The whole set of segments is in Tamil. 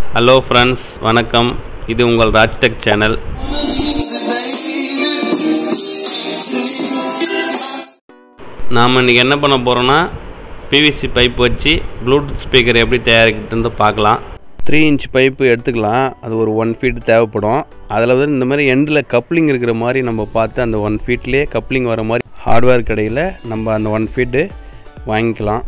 ஹலோ ஃப்ரெண்ட்ஸ் வணக்கம் இது உங்கள் ராஜ்டெக் சேனல் நாம் இன்றைக்கி என்ன பண்ண போகிறோன்னா பிவிசி பைப் வச்சு ப்ளூடூத் ஸ்பீக்கர் எப்படி தயாரிக்கிறது பார்க்கலாம் த்ரீ இன்ச் பைப்பு எடுத்துக்கலாம் அது ஒரு ஒன் ஃபீட் தேவைப்படும் அதில் வந்து இந்த மாதிரி எண்டில் கப்ளிங் இருக்கிற மாதிரி நம்ம பார்த்து அந்த ஒன் ஃபீட்லேயே கப்ளிங் வர மாதிரி ஹார்ட்வேர் கடையில் நம்ம அந்த ஒன் ஃபீட்டு வாங்கிக்கலாம்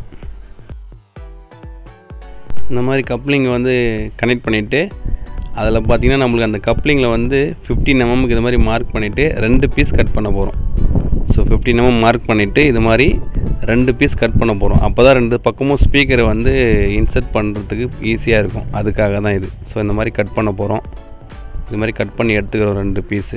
இந்த மாதிரி கப்ளிங் வந்து கனெக்ட் பண்ணிவிட்டு அதில் பார்த்தீங்கன்னா நம்மளுக்கு அந்த கப்ளிங்கில் வந்து ஃபிஃப்டீன் எம்எம்க்கு இது மாதிரி மார்க் பண்ணிவிட்டு ரெண்டு பீஸ் கட் பண்ண போகிறோம் ஸோ ஃபிஃப்டீன் எம்எம் மார்க் பண்ணிவிட்டு இது மாதிரி ரெண்டு பீஸ் கட் பண்ண போகிறோம் அப்போ தான் ரெண்டு பக்கமும் ஸ்பீக்கரை வந்து இன்சர்ட் பண்ணுறதுக்கு ஈஸியாக இருக்கும் அதுக்காக தான் இது ஸோ இந்த மாதிரி கட் பண்ண போகிறோம் இது மாதிரி கட் பண்ணி எடுத்துக்கிறோம் ரெண்டு பீஸு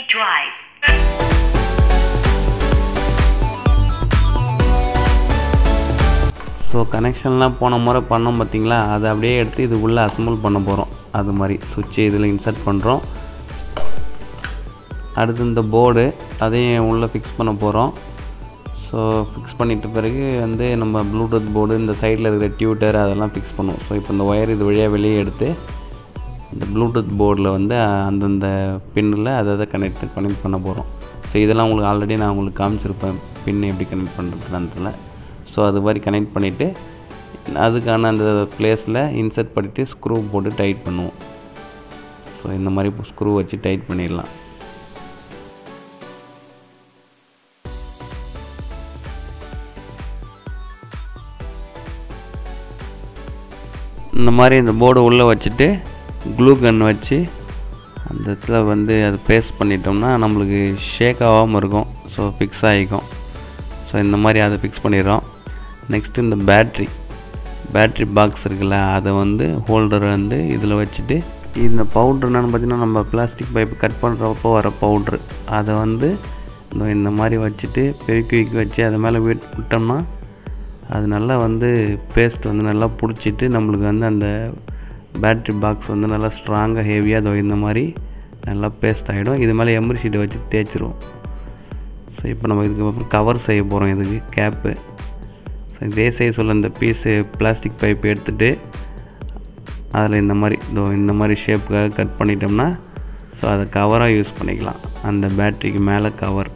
drive. ஸோ கனெக்ஷன்லாம் போன முறை பண்ணோம் பார்த்தீங்களா அதை அப்படியே எடுத்து இது உள்ளே அசம்பிள் பண்ண போகிறோம் அது மாதிரி சுவிட்சு இதில் இன்சர்ட் பண்ணுறோம் அடுத்து இந்த போர்டு அதையும் உள்ளே ஃபிக்ஸ் பண்ண போகிறோம் ஸோ ஃபிக்ஸ் பண்ணிட்ட பிறகு வந்து நம்ம ப்ளூடூத் போர்டு இந்த சைடில் இருக்கிற டியூட்டர் அதெல்லாம் ஃபிக்ஸ் பண்ணுவோம் ஸோ இப்போ இந்த ஒயர் இது வழியாக வெளியே எடுத்து இந்த ப்ளூடூத் போர்டில் வந்து அந்தந்த பின்னில் அதை அதை கனெக்ட் கனெக்ட் பண்ண போகிறோம் ஸோ இதெல்லாம் உங்களுக்கு ஆல்ரெடி நான் உங்களுக்கு காமிச்சிருப்பேன் பின் எப்படி கனெக்ட் பண்ணுறதுன்றதுல ஸோ அது மாதிரி கனெக்ட் பண்ணிவிட்டு அதுக்கான அந்த பிளேஸில் இன்சர்ட் பண்ணிவிட்டு ஸ்க்ரூ போட்டு டைட் பண்ணுவோம் ஸோ இந்த மாதிரி ஸ்க்ரூ வச்சு டைட் பண்ணிடலாம் இந்த மாதிரி இந்த போர்டு உள்ளே வச்சுட்டு க்ளூ கன் வச்சு அந்த இடத்துல வந்து அது பேஸ்ட் பண்ணிட்டோம்னா நம்மளுக்கு ஷேக் ஆகாமல் இருக்கும் ஸோ ஃபிக்ஸ் ஆகிக்கும் ஸோ இந்த மாதிரி அதை ஃபிக்ஸ் பண்ணிடுறோம் நெக்ஸ்ட்டு இந்த பேட்ரி பேட்ரி பாக்ஸ் இருக்குல்ல அதை வந்து ஹோல்டர் வந்து இதில் வச்சுட்டு இந்த பவுட்ரு என்னென்னு பார்த்தீங்கன்னா நம்ம பிளாஸ்டிக் பைப் கட் பண்ணுறப்போ வர பவுட்ரு அதை வந்து இந்த இந்த மாதிரி வச்சுட்டு பெருக்கி வைக்க வச்சு அது மேலே விட் விட்டோம்னா அது நல்லா வந்து பேஸ்ட் வந்து நல்லா பிடிச்சிட்டு நம்மளுக்கு வந்து அந்த பேட்ரி பாக்ஸ் வந்து நல்லா ஸ்ட்ராங்காக ஹெவியாக அதோ இந்த மாதிரி நல்லா பேஸ்ட் ஆகிடும் இது மேலே எம்ரி ஷீட்டை வச்சு தேய்ச்சிருவோம் ஸோ இப்போ நம்ம இதுக்கு அப்புறம் கவர் செய்ய போகிறோம் இதுக்கு கேப்பு ஸோ இதே செய்ய சொல்ல இந்த பீஸு பிளாஸ்டிக் பைப் எடுத்துகிட்டு அதில் இந்த மாதிரி இதோ இந்த மாதிரி ஷேப்புக்காக கட் பண்ணிட்டோம்னா ஸோ அதை கவராக யூஸ் பண்ணிக்கலாம் அந்த பேட்ரிக்கு மேலே cover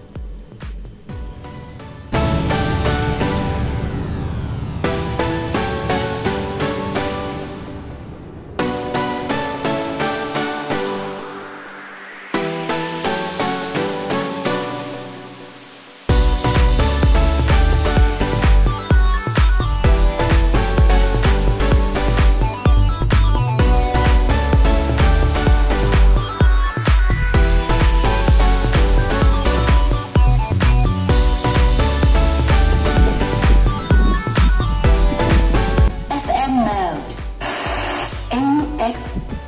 FM mode. AUX.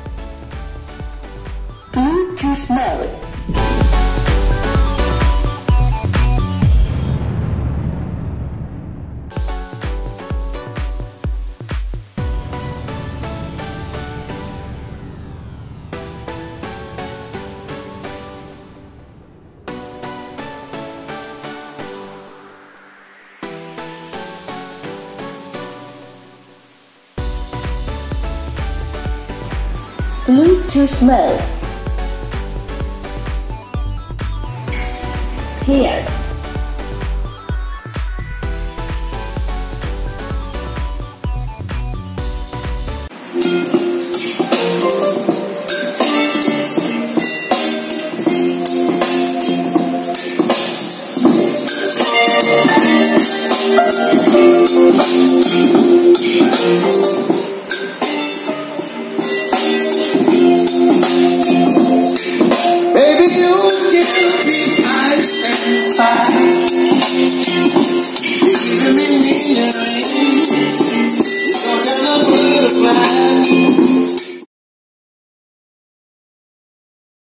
Bluetooth mode. Bluetooth mode. Here. Thank